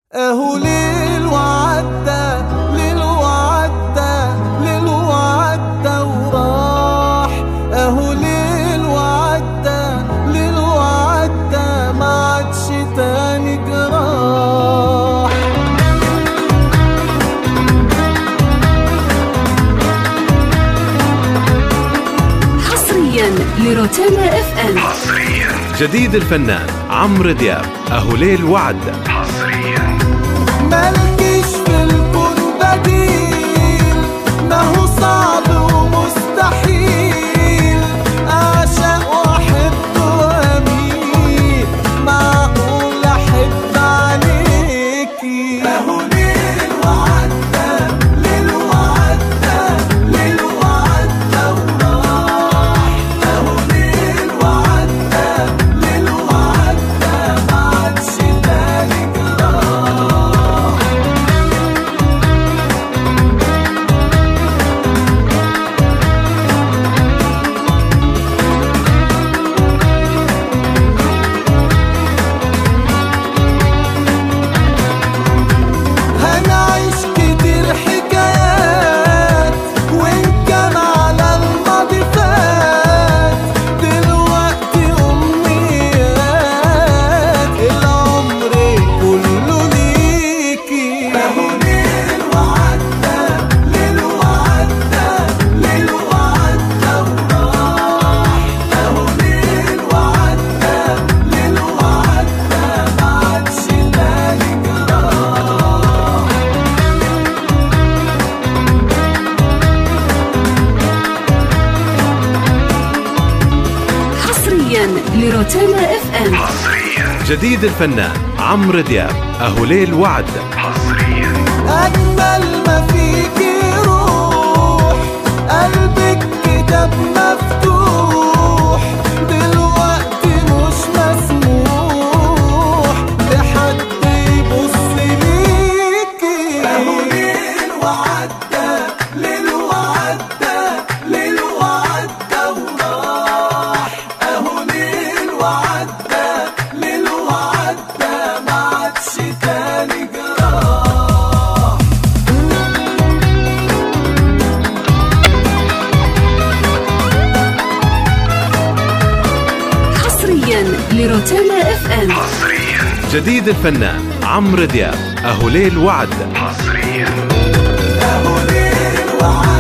اهو ليل وعدى ليل وعدى ليل وعدى وراح اهو ليل وعدى ليل وعدى ما عادش تاني جراح حصريا لروتانا اف ام جديد الفنان عمرو دياب أهو ليل وعدة مالكيش في الكون بديل ما هو صعب ومستحيل اعشق واحب واميل معقول احب عليكي ما هو ليل وعدى ليل وعدى ليل وعدى وراح ما هو ليل وعدى ليل وعدى ما عادش تاني جراح هنعيش كتير حكايات وإن كان على الماضي فات دلوقتي أمنيات العمر كله ليكي اهو ليل وعدى ليل وعدى ليل وعدى وراح اهو ليل وعدى ليل وعدى ما عادش تاني جراح حصريا لروتانا اف ام جديد الفنان عمرو دياب أهو ليل وعدة أجمل ما فيكي روح قلبك كتاب مفتوح دلوقتي مش مسموح لحد يبص ليكي أهو ليل وعدى ليل وعدى ليل وعدى وراح أهو ليل وعدى ليل وعدى ما عادش تاني جراح حصريا لروتانا اف ام جديد الفنان عمرو دياب أهو ليل وعدة أهو ليل وعدى